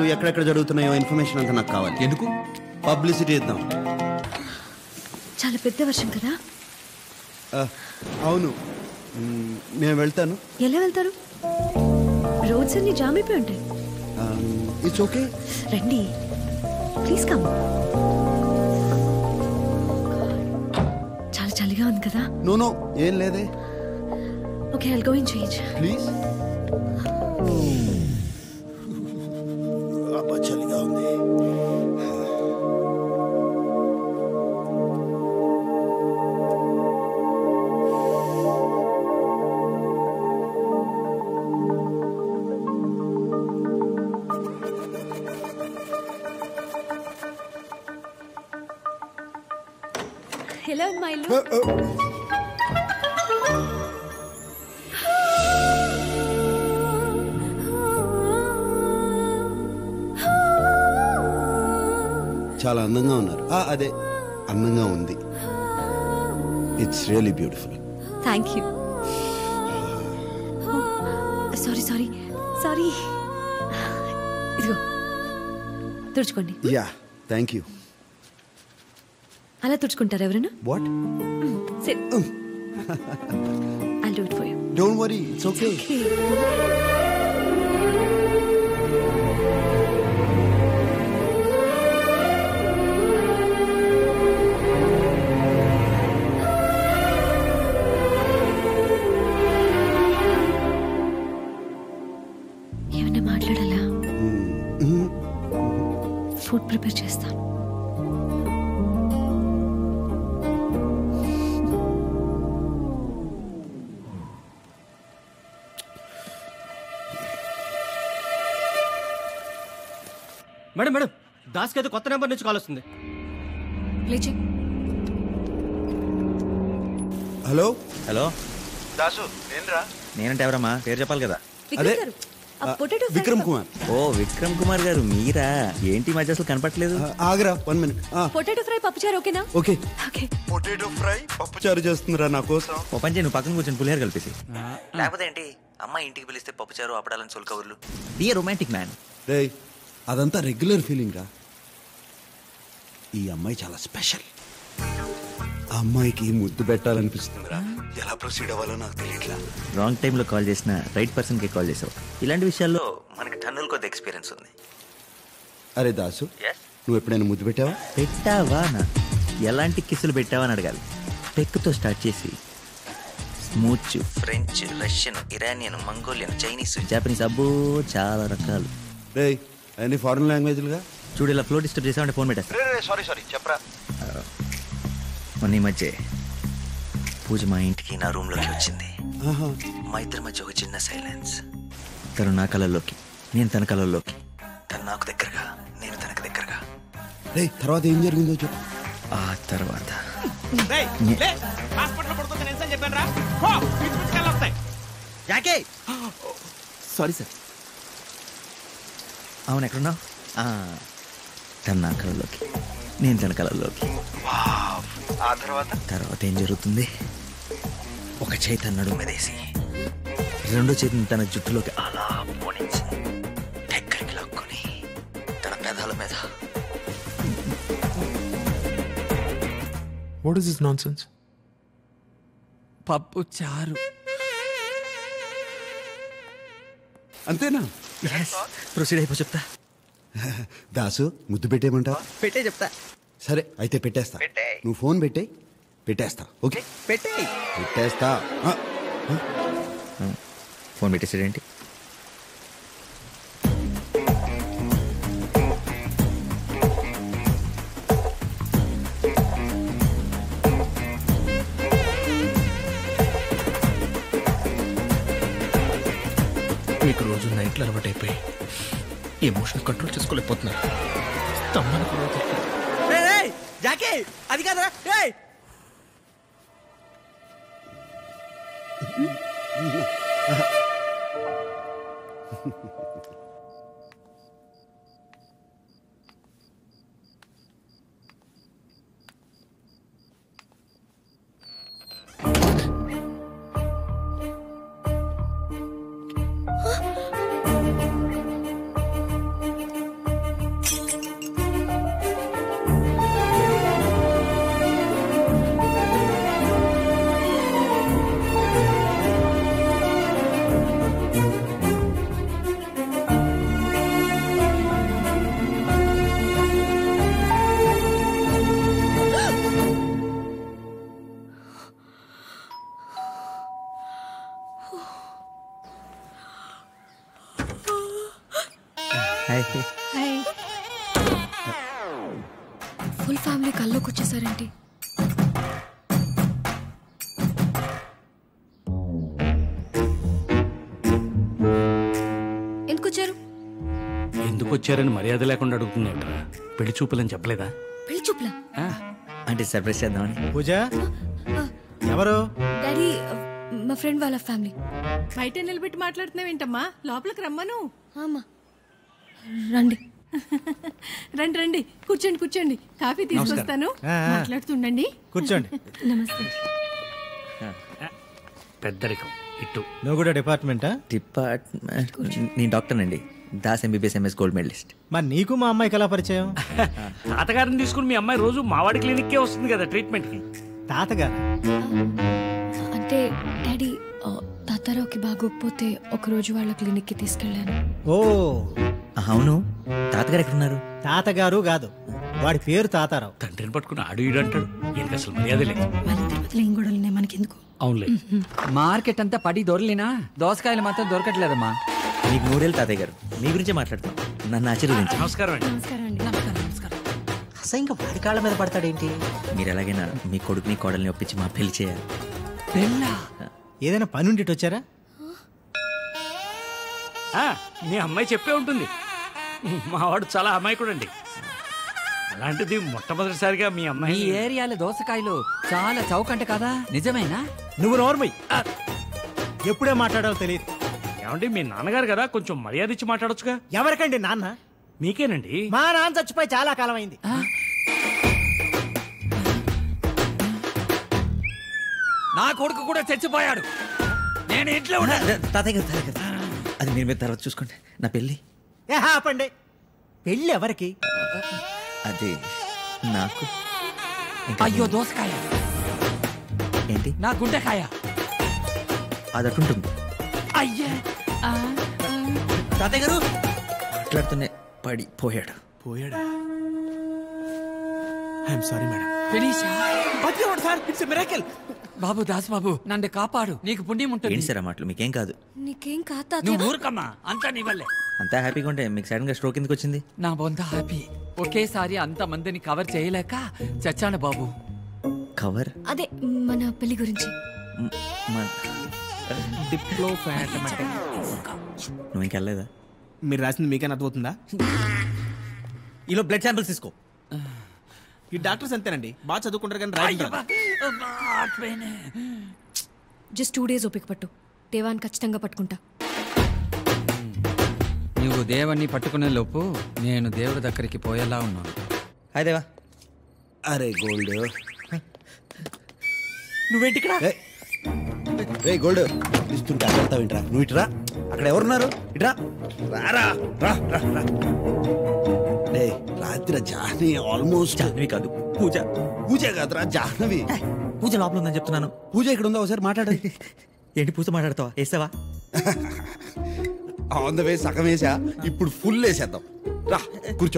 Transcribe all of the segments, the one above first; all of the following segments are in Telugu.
ఎక్కడెక్కడ జరుగుతున్నాయో ఇన్ఫర్మేషన్ అంతా నాకు కావాలి ఎందుకు పబ్లిసిటీ ఇద్దాం చాలా పెద్ద వర్షం కదా ఆ, అవును మ్, నేను వెళ్తాను ఎలా వెళ్తారు రోడ్స్ అన్ని జామ్ అయిపోయి ఉంటాయి ఇట్స్ ఓకే రండి ప్లీజ్ కమ్ చాలా చలిగా ఉంది కదా నో నో ఏం లేదే okay I'll go in change please అబ్బా చలిగా ఉంది ఎలా ఉంది మా ఇల్లు చాలా అందంగా ఉన్నారు ఆ, అదే అందంగా ఉంది it's really beautiful thank you sorry sorry sorry ఇదిగో తుడుచుకోండి యా థ్యాంక్ యూ అలా తుడుచుకుంటారు ఎవరైనా వాట్ సరే I do it for you don't worry it's okay ఏమైనా మాట్లాడాలా ఫుడ్ ప్రిపేర్ చేస్తాను మేడం మేడం దాస్కి అయితే కొత్త నెంబర్ నుంచి కాల్ వస్తుంది లేచి హలో హలో దాసు ఏంద్రా నేనంటే ఎవరమ్మా పేరు చెప్పాలి కదా విక్రమ్ అదే, గారు ఆ పొటాటో ఫ్రై విక్రమ్ ప- కుమార్ ఓ విక్రమ్ కుమార్ గారు మీరా ఏంటి ఈ మధ్య అసలు కనపట్లేదు ఆ, ఆగరా వన్ మినిట్ పొటాటో ఫ్రై పప్పుచారు ఓకేనా ఓకే ఓకే పొటాటో ఫ్రై పప్పు చారు చేస్తుందిరా నా కోసం ఓ పని చేయి, నువ్వు పక్కన కూర్చొని పులిహార కలిపేసి లేకపోతే ఏంటి అమ్మ ఇంటికి పిలిస్తే పప్పుచారు అప్పడాలని సొల్ కబుర్లు బి రొమాంటిక్ మ్యాన్ రే అదంతా రెగ్యులర్ ఫీలింగ్ రా ఈ అమ్మాయి చాలా స్పెషల్ ఆ అమ్మాయికి ముద్దు పెట్టాలనిపిస్తుందిరా ఎలా ప్రొసీడ్ అవ్వాలో నాకు తెలియట్లా రాంగ్ టైంలో కాల్ చేసిన రైట్ పర్సన్కి కాల్ చేసావు ఇలాంటి విషయాల్లో మనకి టన్నుల కొద్ది ఎక్స్పీరియన్స్ ఉంది అరే దాసు నువ్వు ఎప్పుడైనా ముద్దు పెట్టావా పెట్టావా నా ఎలాంటి కిస్సులు పెట్టావా అని అడగాలి పెక్కుతో స్టార్ట్ చేసి smooch French Russian Iranian Mongolian Chinese Japanese అబ్బో చాలా రకాలు రే అన్ని ఫారెన్ లాంగ్వేజ్లుగా చూడు ఇలా ఫ్లో డిస్టర్బ్ చేసామంటే ఫోన్ పెట్టేస్తా సారీ సారీ చెప్పరా మొన్న ఈ మధ్య పూజ మా ఇంటికి నా రూమ్లోకి వచ్చింది ఆహా. మా ఇద్దరి మధ్య ఒక చిన్న సైలెన్స్ తను నా కళల్లోకి నేను తన కళల్లోకి తను నాకు దగ్గరగా నేను తనకు దగ్గరగా రే తర్వాత ఏం జరిగిందో చెప్పు ఆ తర్వాత హాస్పిటల్ పడుతుంది నేను చెప్పాను రా పిచ్చి పిచ్చి కళ్ళు వస్తాయి జాకే సారీ సార్ అవును ఎక్కడున్నావు ఆ, తను నా కళల్లోకి నేను తన కళల్లోకి ఆ తర్వాత తర్వాత ఏం జరుగుతుంది ఒక చేయి తన నడుము మీదేసి రెండో చేతిని తన జుట్టులోకి అలా పోనించి దగ్గరికి లాక్కొని తన పెదాల మీద What is this nonsense? పప్పు చారు అంతేనా ప్రొసీడ్ అయిపో చెప్తా దాసు ముద్దు పెట్టేయమంటావా పెట్టే చెప్తా సరే అయితే పెట్టేస్తా పెట్టేయ్. నువ్వు ఫోన్ పెట్టే పెట్టేస్తా ఓకే పెట్టే పెట్టేస్తా ఆ, ఫోన్ పెట్టేసాడేంటి మీకు రోజు నైట్లు అలవాటు అయిపోయి ఎమోషన్ కంట్రోల్ చేసుకోలేకపోతున్నారు తమ్మని కూడా వదలరు. జాకే అది కాదురా హాయ్ హాయ్ ఫుల్ ఫ్యామిలీ కల్లోకి వచ్చేసారేంటి ఎందుకు వచ్చారు ఎందుకు వచ్చారని మర్యాద లేకుండా అడుగుతుందేంట్రా పెళ్లి చూపులని చెప్పలేదా పెళ్లి చూపులా ఆ, అంటే సర్ప్రైజ్ చేద్దామని పూజ ఎవరు డాడీ మా ఫ్రెండ్ వాళ్ళ ఫ్యామిలీ బయట నిలబెట్టి మాట్లాడుతున్నావేంటమ్మా లోపలికి రమ్మను ఆమా రండి రండి రండి కూర్చోండి కూర్చోండి కాఫీ తీసుకొస్తాను ఆ, ఆ. మాట్లాడుతుండండి కూర్చోండి నమస్తే పెద్దరికం ఇటు నువ్వు కూడా డిపార్ట్మెంటా డిపార్ట్మెంట్ నేను డాక్టర్ అండి Das MBBS MS gold medalist మరి నీకు మా అమ్మాయికి ఎలా పరిచయం తాతగారిని తీసుకుని మీ అమ్మాయి రోజు మావాడి క్లినిక్కే వస్తుంది కదా ట్రీట్మెంట్కి తాతగారు అంటే డాడీ ఆ, తాతారావుకి బాగోకపోతే ఒకరోజు వాళ్ళ క్లినిక్కి తీసుకెళ్ళాను ఓ అవును తాతగారు ఎక్కడున్నారు తాతగారు కాదు వాడి పేరు తాతారావు తండ్రిని పట్టుకుని ఆడు ఈడు అంటాడు ఈయనకి అసలు మర్యాద లేదు వాళ్ళిద్దరి మధ్యలో ఏం గొడవలు మనకెందుకు అవునులే మార్కెట్ అంతా పడి దొరలినా దోసకాయలు మాత్రం దొరకట్లేదమ్మా మీకు నూరేళ్ళు తాతయ్య గారు మీ గురించే మాట్లాడుతున్నాం నన్ను ఆశీర్వదించండి నమస్కారం అండి నమస్కారం అండి అసలు ఇంకా వాడి కాళ్ళ మీద పడతాడేంటి మీరు ఎలాగైనా మీ కొడుకుని కోడల్ని ఒప్పించి మా పెళ్లి చేయాలి పెళ్ళా ఏదైనా పని ఉండి ఇటు వచ్చారా ఆ, మీ అమ్మాయి చెప్పే ఉంటుంది మావాడు చాలా అమాయకుడు అండి అలాంటిది మొట్టమొదటిసారిగా మీ మీ అమ్మాయి ఏరియాలో దోసకాయలు చాలా చౌకంట కదా నిజమేనా నువ్వు నోర్మయ్యి ఎప్పుడే మాట్లాడాలో తెలియదు ఏమండి మీ నాన్నగారు కదా కొంచెం మర్యాద ఇచ్చి మాట్లాడొచ్చుగా ఎవరికండి నాన్న మీకేనండి మా నాన్న చచ్చిపోయి చాలా కాలం అయింది నా కొడుకు కూడా చచ్చిపోయాడు నేను ఇంట్లో ఉన్నా తాతయ్య గారు తాతయ్య గారు అది మీరు మీద తర్వాత చూసుకోండి నా పెళ్ళి ఏ ఆపండి పెళ్ళి ఎవరికి అది నాకు ఇంకా అయ్యో దోసకాయ ఏంటి నా గుండెకాయ అది అటుంటుంది అయ్యే ఆ, ఆ. తాతయ్య గారు మాట్లాడుతూనే పడి పోయాడు పోయాడా ఐఎమ్ సారీ మేడం ఫినిషా సార్ ఇట్స్ మిరాకిల్ బాబు దాస్ బాబు నన్ను కాపాడు నీకు పుణ్యం ఉంటుంది ఏంటి సార్ ఆ మాటలు మీకేం కాదు నీకేం కాదు తాతయ్య. నువ్వు ఊరుకమ్మా అంతా నీ వల్లే అంతా హ్యాపీగా ఉంటే మీకు సడన్ గా స్ట్రోక్ ఎందుకు వచ్చింది నా బొంద హ్యాపీ ఒకేసారి అంత మందిని కవర్ చేయలేక చచ్చాను బాబు కవర్ అదే మన పెళ్లి గురించి మ్, మ- డిప్లో నువ్వు ఇంకెళ్ళలేదా మీరు రాసింది మీకేనా అర్థమవుతుందా ఈలో బ్లడ్ శాంపిల్స్ తీసుకో ఈ డాక్టర్స్ అంతేనండి బాగా చదువుకుంటారు కానీ రాయడం రాదు. జస్ట్ టూ డేస్ ఓపిక పట్టు దేవాన్ని ఖచ్చితంగా పట్టుకుంటా నువ్వు దేవుణ్ణి పట్టుకునే లోపు నేను దేవుడి దగ్గరికి పోయేలా ఉన్నాను హాయ్ దేవా అరే గోల్డ్ నువ్వేంటి ఇక్కడ రే గోల్డ్ ఇస్తుంటే అక్కడ వింటరా నువ్వు ఇటురా అక్కడ ఎవరున్నారు ఇట్రా రారా రా రా రా డే రాత్రి జాహ్నవి ఆల్మోస్ట్ జాహ్నవి కాదు పూజ పూజ కాదురా జాహ్నవి పూజ లోపల ఉందని చెప్తున్నాను పూజ ఇక్కడ ఉందా ఒకసారి మాట్లాడు ఏంటి పూజ మాట్లాడతావా వేసావా ఆన్ ద వే సగం వేసా ఇప్పుడు ఫుల్ వేసేద్దాం రా కూర్చో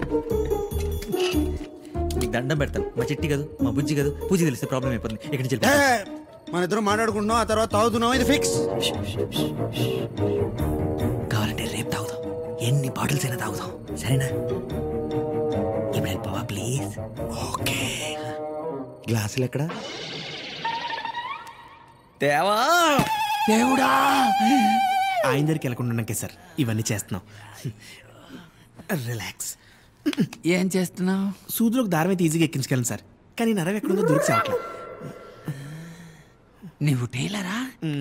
మీకు దండం పెడతాను మా చిట్టి కాదు మా బుజ్జి కాదు పూజ తెలిస్తే ప్రాబ్లం అయిపోతుంది ఇక్కడి నుంచి ఏ, వెళ్ళిపో. మన ఇద్దరం మాట్లాడుకుంటున్నాం ఆ తర్వాత తాగుతున్నాం ఇది ఫిక్స్ కావాలంటే రేపు తాగుదాం ఎన్ని బాటిల్స్ అయినా తాగుదాం సరేనా ఇప్పుడు వెళ్ళిపోవా ప్లీజ్ ఓకే గ్లాసులు ఎక్కడ దేవా దేవుడా ఆయన దగ్గరికి వెళ్ళకుండా ఉన్నాకే సార్ ఇవన్నీ చేస్తున్నాం రిలాక్స్ ఏం చేస్తున్నావు సూదులకు దారం అయితే ఈజీగా ఎక్కించగలను సార్ కానీ నరవ ఎక్కడుందో దొరికి చావట్లేదు నువ్వు టైలరా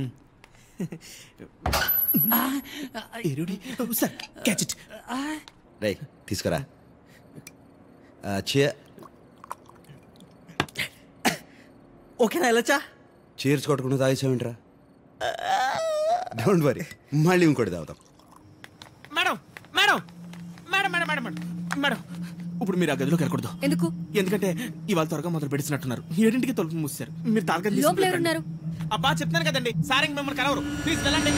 ఎరుడి సార్ క్యాచ్ ఇట్ రే తీసుకురా ఆ, చే ఓకేనా వెళ్ళొచ్చా చీర్స్ కొట్టకుండా తాగేసావేంట్రా డోంట్ వరీ మళ్ళీ ఇంకోటి తాగుతాం madam madam madam madam madam madam madam ఇప్పుడు మీరు ఆ గదిలోకి వెళ్ళకూడదు ఎందుకు ఎందుకంటే ఇవాళ త్వరగా మొదలు పెడుతున్నట్టున్నారు ఏడింటికి తలుపు మూసారు మీరు తారగా లోపల ఎవరున్నారు? అబ్బా చెప్తున్నాను కదండి సార్ ఇంక మిమ్మల్ని కలవరు ప్లీజ్ వెళ్ళండి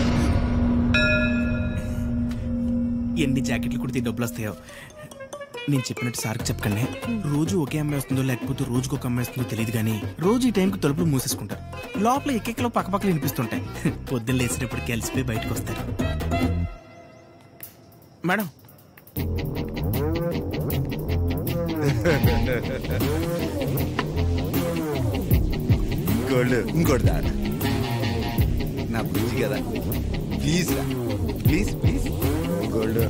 ఎన్ని జాకెట్లు కుడితే డబ్బులు వస్తాయో నేను చెప్పినట్టు సార్కి చెప్పకండి రోజు ఒకే అమ్మాయి వస్తుందో లేకపోతే రోజుకు ఒక అమ్మాయి వస్తుందో తెలియదు కానీ రోజు ఈ టైంకి తలుపులు మూసేసుకుంటారు లోపల ఎక్కెక్కలో పక్కపక్కలు వినిపిస్తుంటాయి పొద్దున్న లేచినప్పుడు కలిసిపోయి బయటకు వస్తారు మేడం గోల్డ్ ఇంకోటి దా నా బుజ్జి కదా ప్లీజ్ రా ప్లీజ్ ప్లీజ్ గోల్డ్